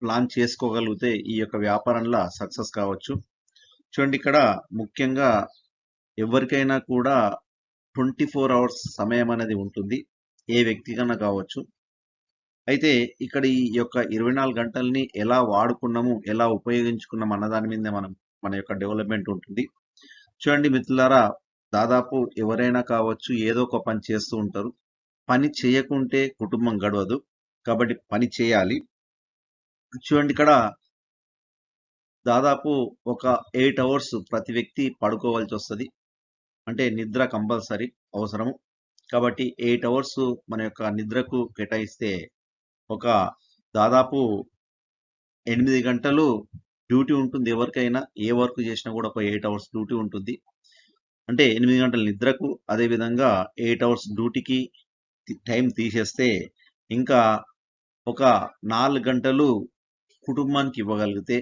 Plan చేసుకోగలిగితే ఈ యొక్క వ్యాపారంలో సక్సెస్ కావచ్చు చూడండి ఇక్కడ ముఖ్యంగా ఎవరికైనా కూడా ట్వంటీ ఫోర్ అవర్స్ సమయం అనేది ఉంటుంది ఏ వ్యక్తికైనా కావచ్చు అయితే ఇక్కడ ఈ యొక్క ఇరవై నాలుగు గంటల్ని ఎలా వాడుకున్నాము ఎలా ఉపయోగించుకున్నాం అన్న దాని మీద మనం మన యొక్క డెవలప్మెంట్ ఉంటుంది చూడండి మిత్రులారా దాదాపు ఎవరైనా కావచ్చు ఏదో ఒక పని చేస్తూ ఉంటారు పని చేయకుంటే కుటుంబం గడవదు కాబట్టి పని చేయాలి చూడండి ఇక్కడ దాదాపు ఒక ఎయిట్ అవర్స్ ప్రతి వ్యక్తి పడుకోవాల్సి వస్తుంది అంటే నిద్ర కంపల్సరీ అవసరం కాబట్టి ఎయిట్ అవర్స్ మన యొక్క నిద్రకు కేటాయిస్తే ఒక దాదాపు ఎనిమిది గంటలు డ్యూటీ ఉంటుంది ఎవరికైనా ఏ వర్క్ చేసినా కూడా ఒక ఎయిట్ అవర్స్ డ్యూటీ ఉంటుంది అంటే ఎనిమిది గంటల నిద్రకు అదేవిధంగా ఎయిట్ అవర్స్ డ్యూటీకి టైం తీసేస్తే ఇంకా ఒక నాలుగు గంటలు కుటుంబానికి ఇవ్వగలిగితే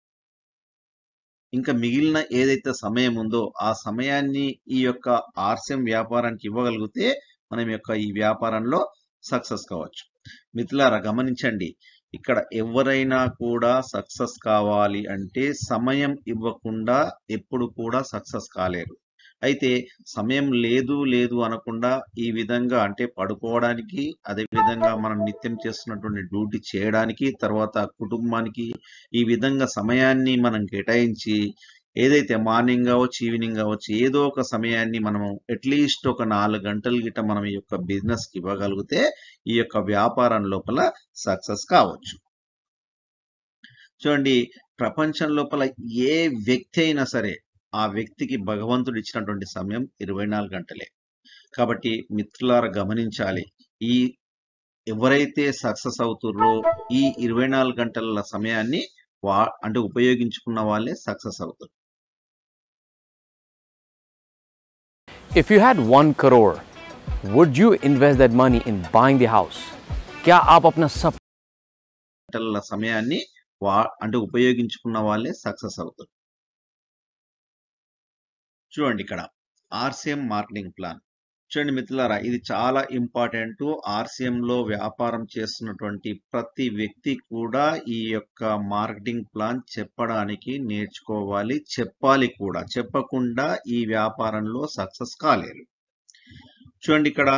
ఇంకా మిగిలిన ఏదైతే సమయం ఉందో ఆ సమయాన్ని ఈ యొక్క ఆర్సిఎం వ్యాపారానికి ఇవ్వగలిగితే మనం యొక్క ఈ వ్యాపారంలో సక్సెస్ కావచ్చు మిత్రులారా గమనించండి ఇక్కడ ఎవరైనా కూడా సక్సెస్ కావాలి అంటే సమయం ఇవ్వకుండా ఎప్పుడు కూడా సక్సెస్ కాలేరు అయితే సమయం లేదు లేదు అనకుండా ఈ విధంగా అంటే పడుకోవడానికి అదే విధంగా మనం నిత్యం చేస్తున్నటువంటి డ్యూటీ చేయడానికి తర్వాత కుటుంబానికి ఈ విధంగా సమయాన్ని మనం కేటాయించి ఏదైతే మార్నింగ్ కావచ్చు ఈవినింగ్ కావచ్చు ఏదో ఒక సమయాన్ని మనము అట్లీస్ట్ ఒక నాలుగు గంటల గిట్ట మనం ఈ యొక్క బిజినెస్ కి ఇవ్వగలిగితే ఈ యొక్క వ్యాపారం లోపల సక్సెస్ కావచ్చు చూడండి ప్రపంచం లోపల ఏ వ్యక్తి అయినా సరే ఆ వ్యక్తికి భగవంతుడు ఇచ్చినటువంటి సమయం ఇరవై నాలుగు గంటలే కాబట్టి మిత్రులారా గమనించాలి ఈ ఎవరైతే సక్సెస్ అవుతుర్రో ఈ ఇరవై నాలుగు గంటల సమయాన్ని వా అంటే ఉపయోగించుకున్న వాళ్ళే సక్సెస్ అవుతారు If you had one crore, would you invest that money in buying the house? क्या आप अपना सब గంటల సమయాన్ని వా అంటే ఉపయోగించుకున్న వాళ్ళే సక్సెస్ అవుతారు చూడండి ఇక్కడ ఆర్సిఎం మార్కెటింగ్ ప్లాన్ చూడండి మిత్రులారా ఇది చాలా ఇంపార్టెంట్ ఆర్సిఎం లో వ్యాపారం చేస్తున్నటువంటి ప్రతి వ్యక్తి కూడా ఈ యొక్క మార్కెటింగ్ ప్లాన్ చెప్పడానికి నేర్చుకోవాలి చెప్పాలి కూడా చెప్పకుండా ఈ వ్యాపారంలో సక్సెస్ కాలేరు చూడండి ఇక్కడ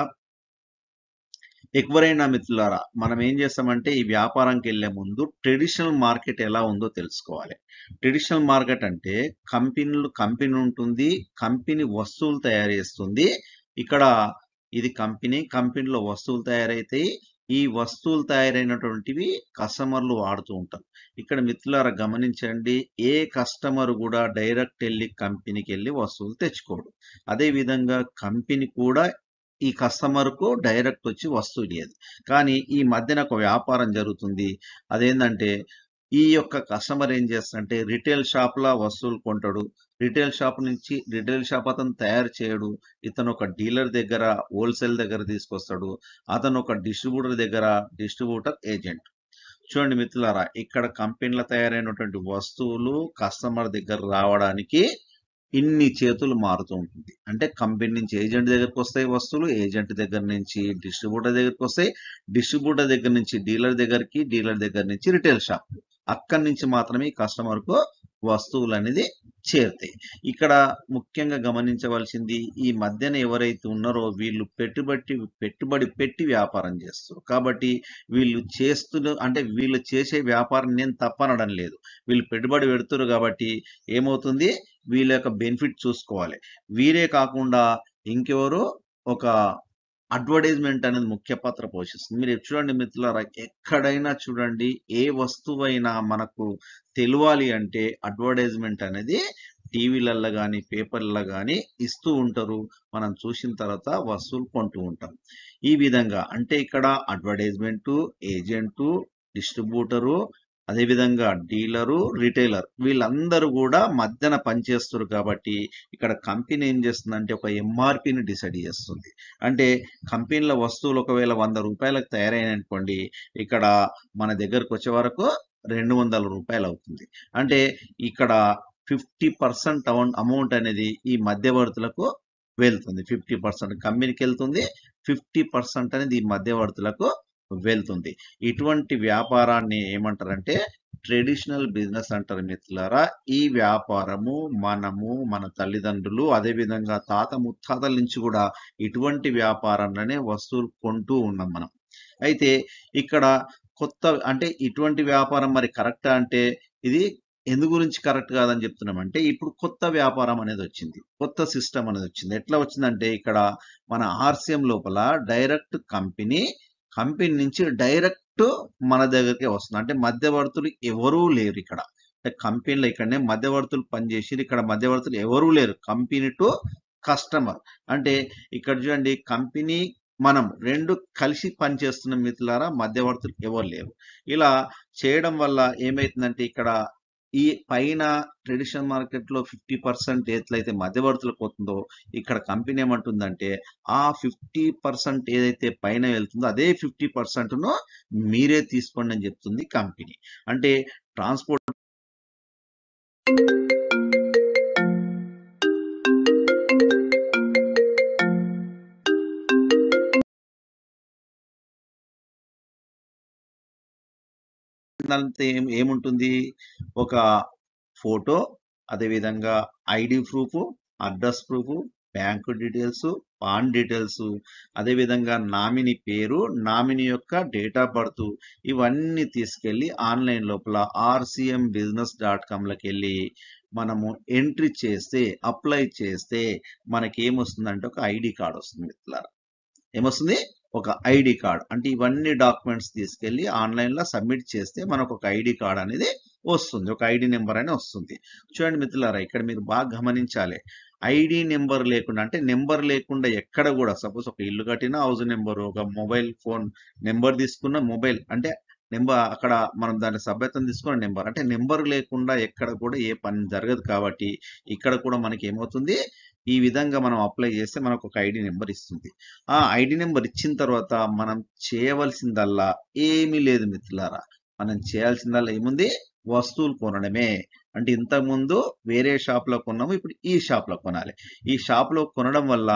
ఎవరైనా మిత్రులారా మనం ఏం చేస్తామంటే ఈ వ్యాపారంకి వెళ్లే ముందు ట్రెడిషనల్ మార్కెట్ ఎలా ఉందో తెలుసుకోవాలి ట్రెడిషనల్ మార్కెట్ అంటే కంపెనీలు కంపెనీ ఉంటుంది కంపెనీ వస్తువులు తయారు చేస్తుంది ఇక్కడ ఇది కంపెనీ కంపెనీలో వస్తువులు తయారైతాయి ఈ వస్తువులు తయారైనటువంటివి కస్టమర్లు వాడుతూ ఉంటారు ఇక్కడ మిత్రులారా గమనించండి ఏ కస్టమర్ కూడా డైరెక్ట్ వెళ్ళి కంపెనీకి వెళ్ళి వస్తువులు తెచ్చుకోడు అదే విధంగా కంపెనీ కూడా ఈ కస్టమర్ కు డైరెక్ట్ వచ్చి వస్తువు లేదు కానీ ఈ మధ్యన ఒక వ్యాపారం జరుగుతుంది అదేంటంటే ఈ యొక్క కస్టమర్ ఏం చేస్తాడంటే రిటైల్ షాప్ లా వస్తువులు కొంటాడు రిటైల్ షాప్ నుంచి రిటైల్ షాప్ అతను తయారు చేయడు ఇతను ఒక డీలర్ దగ్గర హోల్సేల్ దగ్గర తీసుకొస్తాడు అతను ఒక డిస్ట్రిబ్యూటర్ దగ్గర డిస్ట్రిబ్యూటర్ ఏజెంట్ చూడండి మిత్రులారా ఇక్కడ కంపెనీలో తయారైనటువంటి వస్తువులు కస్టమర్ దగ్గర రావడానికి ఇన్ని చేతులు మారుతూ ఉంటుంది అంటే కంపెనీ నుంచి ఏజెంట్ దగ్గరకు వస్తాయి వస్తువులు ఏజెంట్ దగ్గర నుంచి డిస్ట్రిబ్యూటర్ దగ్గరకు వస్తాయి డిస్ట్రిబ్యూటర్ దగ్గర నుంచి డీలర్ దగ్గరికి డీలర్ దగ్గర నుంచి రిటైల్ షాప్ అక్కడి నుంచి మాత్రమే కస్టమర్ కు వస్తువులు అనేది చేరుతాయి ఇక్కడ ముఖ్యంగా గమనించవలసింది ఈ మధ్యన ఎవరైతే ఉన్నారో వీళ్ళు పెట్టుబడి పెట్టుబడి పెట్టి వ్యాపారం చేస్తారు కాబట్టి వీళ్ళు చేస్తున్న అంటే వీళ్ళు చేసే వ్యాపారం నేను తప్పనడం లేదు వీళ్ళు పెట్టుబడి పెడుతున్నారు కాబట్టి ఏమవుతుంది వీళ్ళ యొక్క బెనిఫిట్ చూసుకోవాలి వీరే కాకుండా ఇంకెవరో ఒక అడ్వర్టైజ్మెంట్ అనేది ముఖ్య పాత్ర పోషిస్తుంది మీరు చూడండి మిత్రులారా ఎక్కడైనా చూడండి ఏ వస్తువైనా మనకు తెలియాలి అంటే అడ్వర్టైజ్మెంట్ అనేది టీవీలలో కానీ పేపర్లలో కానీ ఇస్తూ ఉంటారు మనం చూసిన తర్వాత వస్తువులు కొంటూ ఉంటాం ఈ విధంగా అంటే ఇక్కడ అడ్వర్టైజ్మెంట్ ఏజెంటు డిస్ట్రిబ్యూటరు అదేవిధంగా డీలరు రిటైలర్ వీళ్ళందరూ కూడా మధ్యన పనిచేస్తారు కాబట్టి ఇక్కడ కంపెనీ ఏం చేస్తుందంటే ఒక ఎంఆర్పిని డిసైడ్ చేస్తుంది అంటే కంపెనీల వస్తువులు ఒకవేళ వంద రూపాయలకు తయారైన అనుకోండి ఇక్కడ మన దగ్గరకు వచ్చే వరకు రెండు వందల రూపాయలు అవుతుంది అంటే ఇక్కడ ఫిఫ్టీ పర్సెంట్ అమౌంట్ అనేది ఈ మధ్యవర్తులకు వెళ్తుంది ఫిఫ్టీ పర్సెంట్ కంపెనీకి వెళ్తుంది ఫిఫ్టీ పర్సెంట్ అనేది ఈ మధ్యవర్తులకు వెళ్తుంది ఇటువంటి వ్యాపారాన్ని ఏమంటారంటే ట్రెడిషనల్ బిజినెస్ అంటారు మిత్రులారా ఈ వ్యాపారము మనము మన తల్లిదండ్రులు అదే విధంగా తాత ముత్తాతల నుంచి కూడా ఇటువంటి వ్యాపారంలోనే వస్తువులు కొంటూ ఉన్నాం మనం అయితే ఇక్కడ కొత్త అంటే ఇటువంటి వ్యాపారం మరి కరెక్టా అంటే ఇది ఎందు గురించి కరెక్ట్ కాదని చెప్తున్నామంటే ఇప్పుడు కొత్త వ్యాపారం అనేది వచ్చింది కొత్త సిస్టమ్ అనేది వచ్చింది ఎట్లా వచ్చిందంటే ఇక్కడ మన ఆర్సిఎం లోపల డైరెక్ట్ కంపెనీ కంపెనీ నుంచి డైరెక్ట్ మన దగ్గరికి వస్తుంది అంటే మధ్యవర్తులు ఎవరూ లేరు ఇక్కడ అంటే కంపెనీలో ఇక్కడనే మధ్యవర్తులు పనిచేసి ఇక్కడ మధ్యవర్తులు ఎవరూ లేరు కంపెనీ టు కస్టమర్ అంటే ఇక్కడ చూడండి కంపెనీ మనం రెండు కలిసి పనిచేస్తున్న మిత్రులారా మధ్యవర్తులు ఎవరు లేరు ఇలా చేయడం వల్ల ఏమైతుందంటే ఇక్కడ ఈ పైన ట్రెడిషనల్ మార్కెట్ లో ఫిఫ్టీ పర్సెంట్ ఎట్లయితే మధ్యవర్తులకు పోతుందో ఇక్కడ కంపెనీ ఏమంటుందంటే ఆ ఫిఫ్టీ పర్సెంట్ ఏదైతే పైన వెళ్తుందో అదే ఫిఫ్టీ ను మీరే తీసుకోండి అని చెప్తుంది కంపెనీ అంటే ట్రాన్స్పోర్ట్ దాంతో ఏం ఏముంటుంది ఒక ఫోటో అదేవిధంగా ID proof address proof bank details PAN details అదేవిధంగా నామినీ పేరు నామినీ యొక్క డేట్ ఆఫ్ బర్త్ ఇవన్నీ తీసుకెళ్ళి ఆన్లైన్ లోపల ఆర్సిఎం బిజినెస్ డాట్ కామ్లోకి వెళ్ళి మనము ఎంట్రీ చేస్తే అప్లై చేస్తే మనకి ఏమొస్తుందంటే ఒక ఐడి కార్డ్ వస్తుంది మిత్రులారా ఏమొస్తుంది ఒక ఐడి కార్డ్ అంటే ఇవన్నీ డాక్యుమెంట్స్ తీసుకెళ్ళి ఆన్లైన్లో సబ్మిట్ చేస్తే మనకు ఒక ఐడి కార్డ్ అనేది వస్తుంది ఒక ఐడి నెంబర్ అని వస్తుంది చూడండి మిత్రులారా ఇక్కడ మీరు బాగా గమనించాలి ఐడి నెంబర్ లేకుండా అంటే నెంబర్ లేకుండా ఎక్కడ కూడా సపోజ్ ఒక ఇల్లు కట్టిన హౌస్ నెంబర్ ఒక మొబైల్ ఫోన్ నెంబర్ తీసుకున్న మొబైల్ అంటే నెంబర్ అక్కడ మనం దాని సభ్యత్వం తీసుకున్న నెంబర్ అంటే నెంబర్ లేకుండా ఎక్కడ కూడా ఏ పని జరగదు కాబట్టి ఇక్కడ కూడా మనకి ఏమవుతుంది ఈ విధంగా మనం అప్లై చేస్తే మనకు ఒక ఐడి నెంబర్ ఇస్తుంది ఆ ఐడి నెంబర్ ఇచ్చిన తర్వాత మనం చేయవలసిందల్లా ఏమీ లేదు మిత్రులారా మనం చేయాల్సిందల్లా ఏముంది వస్తువులు కొనడమే అంటే ఇంతకుముందు వేరే షాప్ లో కొన్నాము ఇప్పుడు ఈ షాప్ లో కొనాలి ఈ షాప్ లో కొనడం వల్ల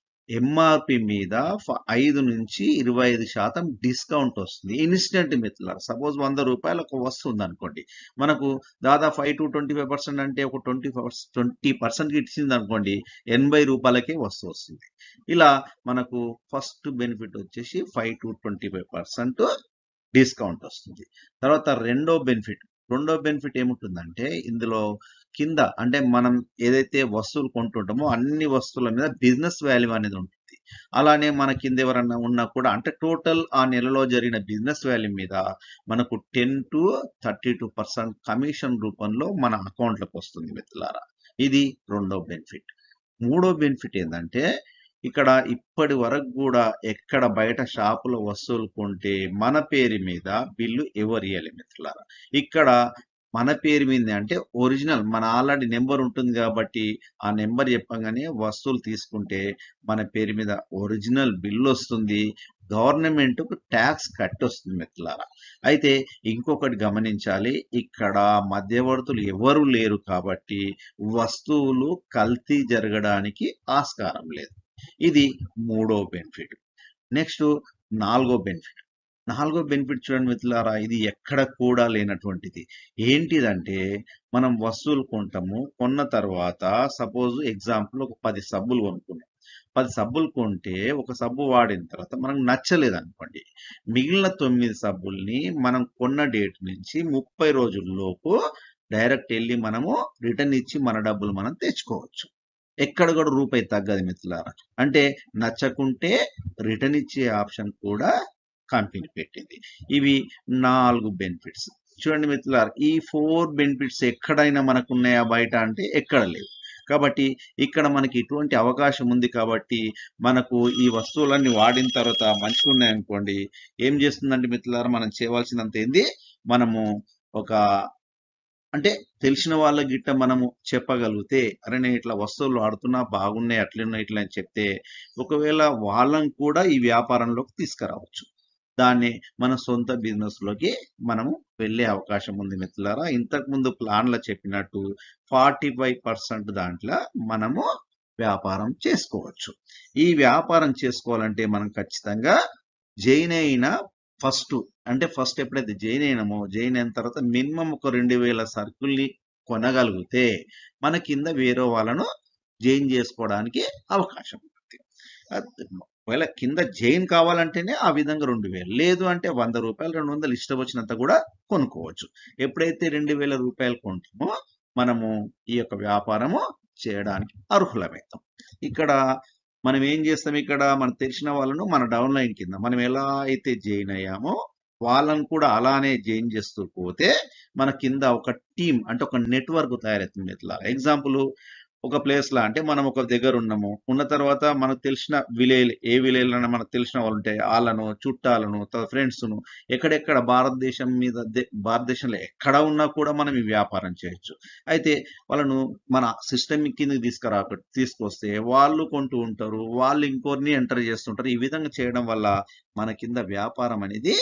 ఎంఆర్పి మీద ఫ- ఐదు నుంచి ఇరవై ఐదు శాతం డిస్కౌంట్ వస్తుంది ఇన్స్టెంట్ మిత్రులారా సపోజ్ వంద రూపాయలు ఒక వస్తువు ఉంది అనుకోండి మనకు దాదాపు five to twenty five percent అంటే ఒక ట్వంటీ ట్వంటీ పర్సెంట్ ఇచ్చింది అనుకోండి ఎనభై రూపాయలకే వస్తువు వస్తుంది ఇలా మనకు ఫస్ట్ బెనిఫిట్ వచ్చేసి five to twenty five percent discount వస్తుంది తర్వాత రెండో బెనిఫిట్ రెండో బెనిఫిట్ ఏముంటుందంటే ఇందులో కింద అంటే మనం ఏదైతే వస్తువులు కొంటుంటామో అన్ని వస్తువుల మీద బిజినెస్ వాల్యూ అనేది ఉంటుంది అలానే మన కింద ఎవరన్నా ఉన్నా కూడా అంటే టోటల్ ఆ నెలలో జరిగిన బిజినెస్ వాల్యూ మీద మనకు ten to thirty two percent commission రూపంలో మన అకౌంట్లకు వస్తుంది మిత్రులారా ఇది రెండో బెనిఫిట్ మూడో బెనిఫిట్ ఏంటంటే ఇక్కడ ఇప్పటి వరకు కూడా ఎక్కడ బయట షాపులో వస్తువులు కొంటే మన పేరు మీద బిల్లు ఎవరు ఇవ్వాలి మిత్రులారా ఇక్కడ మన పేరు మీద అంటే ఒరిజినల్ మన ఆల్రెడీ నెంబర్ ఉంటుంది కాబట్టి ఆ నెంబర్ చెప్పగానే వస్తువులు తీసుకుంటే మన పేరు మీద ఒరిజినల్ బిల్లు వస్తుంది గవర్నమెంట్ ట్యాక్స్ కట్టి వస్తుంది మిత్రులారా అయితే ఇంకొకటి గమనించాలి ఇక్కడ మధ్యవర్తులు ఎవరు లేరు కాబట్టి వస్తువులు కల్తీ జరగడానికి ఆస్కారం లేదు ఇది మూడో బెనిఫిట్ నెక్స్ట్ నాలుగో బెనిఫిట్ నాలుగో బెనిఫిట్ చూడండి మిత్రులారా ఇది ఎక్కడ కూడా లేనటువంటిది ఏంటిదంటే మనం వస్తువులు కొంటాము కొన్న తర్వాత సపోజ్ ఎగ్జాంపుల్ ఒక పది సబ్బులు కొనుక్కున్నాం పది సబ్బులు కొంటే ఒక సబ్బు వాడిన తర్వాత మనకు నచ్చలేదు అనుకోండి మిగిలిన తొమ్మిది సబ్బుల్ని మనం కొన్న డేట్ నుంచి ముప్పై రోజుల్లోపు డైరెక్ట్ వెళ్ళి మనము రిటర్న్ ఇచ్చి మన డబ్బులు మనం తెచ్చుకోవచ్చు ఎక్కడ కూడా రూపాయి తగ్గదు మిత్రులారా అంటే నచ్చకుంటే రిటర్న్ ఇచ్చే ఆప్షన్ కూడా కంపెనీ పెట్టింది ఇవి నాలుగు బెనిఫిట్స్ చూడండి మిత్రులారా ఈ ఫోర్ బెనిఫిట్స్ ఎక్కడైనా మనకు ఉన్నాయా బయట అంటే ఎక్కడ లేవు కాబట్టి ఇక్కడ మనకి ఇటువంటి అవకాశం ఉంది కాబట్టి మనకు ఈ వస్తువులన్నీ వాడిన తర్వాత మంచిగా ఉన్నాయనుకోండి ఏం చేస్తుందంటే మిత్రులారా మనం చేయవలసినంత ఏంది మనము ఒక అంటే తెలిసిన వాళ్ళ గిట్ట మనము చెప్పగలిగితే అరే నేను ఇట్లా వస్తువులు వాడుతున్నా బాగున్నాయి అట్లున్నాయి ఇట్లా అని చెప్తే ఒకవేళ వాళ్ళని కూడా ఈ వ్యాపారంలోకి తీసుకురావచ్చు దాన్ని మన సొంత బిజినెస్ లోకి మనము వెళ్ళే అవకాశం ఉంది మిత్రులారా ఇంతకు ముందు ప్లాన్లో చెప్పినట్టు ఫార్టీ ఫైవ్ పర్సెంట్ దాంట్లో మనము వ్యాపారం చేసుకోవచ్చు ఈ వ్యాపారం చేసుకోవాలంటే మనం ఖచ్చితంగా జైన్ అయిన ఫస్ట్ అంటే ఫస్ట్ ఎప్పుడైతే జాయిన్ అయినామో జాయిన్ అయిన తర్వాత మినిమం ఒక రెండు వేల సరుకుల్ని కొనగలిగితే మన కింద వేరే వాళ్ళను జాయిన్ చేసుకోవడానికి అవకాశం ఉంటుంది అది ఒకవేళ కింద జైన్ కావాలంటేనే ఆ విధంగా రెండు వేలు లేదు అంటే వంద రూపాయలు రెండు వందలు ఇష్టం వచ్చినంత కూడా కొనుక్కోవచ్చు ఎప్పుడైతే రెండు వేల రూపాయలు కొంటామో మనము ఈ యొక్క వ్యాపారము చేయడానికి అర్హులమవుతాం ఇక్కడ మనం ఏం చేస్తాం ఇక్కడ మనకు తెలిసిన వాళ్ళను మన డౌన్ లైన్ కింద మనం ఎలా అయితే జాయిన్ అయ్యామో వాళ్ళని కూడా అలానే జాయిన్ చేస్తూ పోతే మన కింద ఒక టీం అంటే ఒక నెట్వర్క్ తయారవుతుంది ఇట్లా ఎగ్జాంపుల్ ఒక ప్లేస్ లా అంటే మనం ఒక దగ్గర ఉన్నాము ఉన్న తర్వాత మనకు తెలిసిన విలేజ్ ఏ విలేజ్ లో మనకు తెలిసిన వాళ్ళు ఉంటే వాళ్ళను చుట్టాలను ఫ్రెండ్స్ ను ఎక్కడెక్కడ భారతదేశం మీద దే- భారతదేశంలో ఎక్కడ ఉన్నా కూడా మనం ఈ వ్యాపారం చేయొచ్చు అయితే వాళ్ళను మన సిస్టమ్ కిందకి తీసుకురా తీసుకొస్తే వాళ్ళు కొంటూ ఉంటారు వాళ్ళు ఇంకోరిని ఎంటర్ చేస్తుంటారు ఈ విధంగా చేయడం వల్ల మన కింద వ్యాపారం అనేది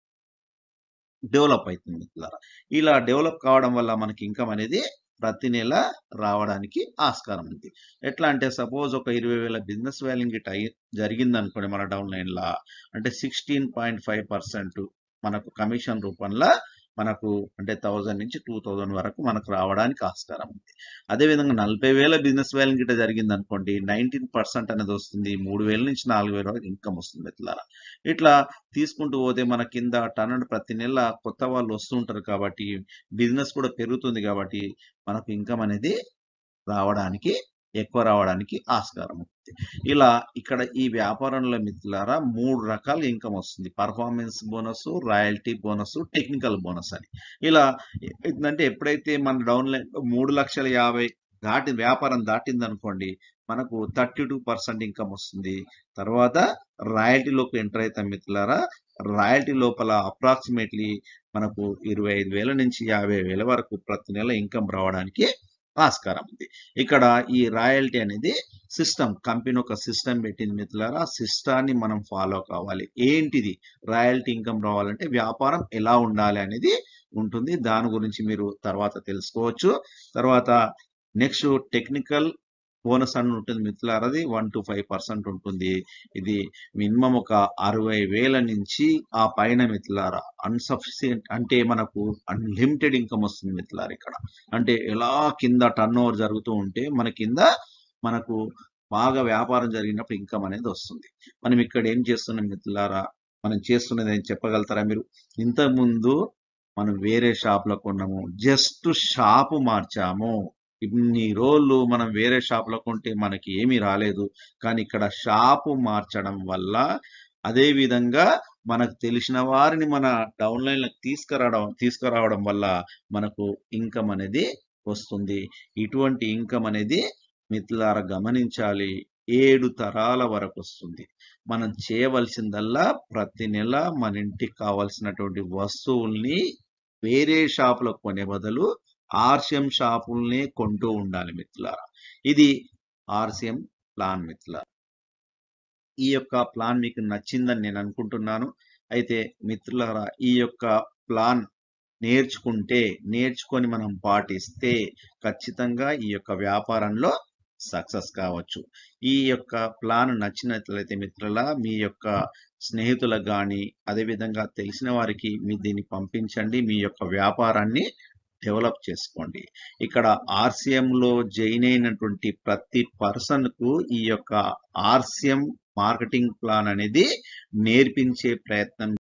డెవలప్ అవుతుంది మిత్రులారా ఇలా డెవలప్ కావడం వల్ల మనకి ఇన్కమ్ అనేది ప్రతి నెల రావడానికి ఆస్కారం ఉంది ఎట్లా అంటే సపోజ్ ఒక ఇరవై వేల బిజినెస్ వాల్యూమ్ గిట్ అయ్యి జరిగింది అనుకోండి మన డౌన్ లైన్ లా అంటే సిక్స్టీన్ పాయింట్ ఫైవ్ పర్సెంట్ మనకు కమిషన్ రూపంలో మనకు అంటే థౌజండ్ నుంచి టూ థౌజండ్ వరకు మనకు రావడానికి ఆస్కారం ఉంది అదేవిధంగా నలభై వేల బిజినెస్ వాల్యూమ్ గిట్ట జరిగింది అనుకోండి నైన్టీన్ పర్సెంట్ అనేది వస్తుంది మూడు వేల నుంచి నాలుగు వేల వరకు ఇన్కమ్ వస్తుంది ఇట్లా ఇట్లా తీసుకుంటూ పోతే మన కింద టన్ అండ్ ప్రతి నెల కొత్త వాళ్ళు వస్తుంటారు కాబట్టి బిజినెస్ కూడా పెరుగుతుంది కాబట్టి మనకు ఇన్కమ్ అనేది రావడానికి ఎక్కువ రావడానికి ఆస్కారం ఉంది ఇలా ఇక్కడ ఈ వ్యాపారంలో మిత్రులారా మూడు రకాల ఇన్కమ్ వస్తుంది performance bonus royalty bonus technical bonus అని ఇలా ఏంటంటే ఎప్పుడైతే మన డౌన్ లైన్ మూడు లక్షల యాభై దాటి వ్యాపారం దాటింది అనుకోండి మనకు థర్టీ టూ పర్సెంట్ ఇన్కమ్ వస్తుంది తర్వాత రాయల్టీలోకి ఎంటర్ అవుతాం మిత్రులారా రాయల్టీ లోపల అప్రాక్సిమేట్లీ మనకు ఇరవై ఐదు వేల నుంచి యాభై వేల వరకు ప్రతి నెల ఇన్కమ్ రావడానికి ఆస్కారం ఉంది ఇక్కడ ఈ రాయల్టీ అనేది సిస్టమ్ కంపెనీ ఒక సిస్టమ్ పెట్టింది మిత్రులారా ఆ సిస్టాన్ని మనం ఫాలో కావాలి ఏంటిది రాయల్టీ ఇన్కమ్ రావాలంటే వ్యాపారం ఎలా ఉండాలి అనేది ఉంటుంది దాని గురించి మీరు తర్వాత తెలుసుకోవచ్చు తర్వాత నెక్స్ట్ టెక్నికల్ బోనస్ అని ఉంటుంది మిత్రులారా అది వన్ టు ఫైవ్ పర్సెంట్ ఉంటుంది ఇది మినిమం ఒక అరవై వేల నుంచి ఆ పైన మిత్రులారా అన్సఫిషియంట్ అంటే మనకు అన్లిమిటెడ్ ఇన్కమ్ వస్తుంది మిత్రులారా ఇక్కడ అంటే ఎలా కింద టర్న్ ఓవర్ జరుగుతూ ఉంటే మన కింద మనకు బాగా వ్యాపారం జరిగినప్పుడు ఇన్కమ్ అనేది వస్తుంది మనం ఇక్కడ ఏం చేస్తున్నాం మిత్రులారా మనం చేస్తున్నది ఏం చెప్పగలుగుతారా మీరు ఇంతకు ముందు మనం వేరే షాప్ లో కొన్నాము జస్ట్ షాపు మార్చాము ఇన్ని రోజులు మనం వేరే షాప్ లో కొంటే మనకి ఏమీ రాలేదు కానీ ఇక్కడ షాపు మార్చడం వల్ల అదే విధంగా మనకు తెలిసిన వారిని మన డౌన్ లైన్ లకు తీసుకురావడం తీసుకురావడం వల్ల మనకు ఇన్కమ్ అనేది వస్తుంది ఇటువంటి ఇన్కమ్ అనేది మిత్రులారా గమనించాలి ఏడు తరాల వరకు వస్తుంది మనం చేయవలసిందల్లా ప్రతి నెల మన ఇంటికి కావాల్సినటువంటి వస్తువుల్ని వేరే షాపులో కొనే బదులు ఆర్సిఎం షాపుల్ని కొంటూ ఉండాలి మిత్రులారా ఇది ఆర్సిఎం ప్లాన్ మిత్రులారా ఈ యొక్క ప్లాన్ మీకు నచ్చిందని నేను అనుకుంటున్నాను అయితే మిత్రులారా ఈ యొక్క ప్లాన్ నేర్చుకుంటే నేర్చుకొని మనం పాటిస్తే ఖచ్చితంగా ఈ యొక్క వ్యాపారంలో సక్సెస్ కావచ్చు ఈ యొక్క ప్లాన్ నచ్చినట్లయితే మిత్రుల మీ యొక్క స్నేహితులకు కానీ అదేవిధంగా తెలిసిన వారికి మీ దీన్ని పంపించండి మీ యొక్క వ్యాపారాన్ని డెవలప్ చేసుకోండి ఇక్కడ RCM లో జాయిన్ అయినటువంటి ప్రతి పర్సన్ కు ఈ యొక్క ఆర్సిఎం మార్కెటింగ్ ప్లాన్ అనేది నేర్పించే ప్రయత్నం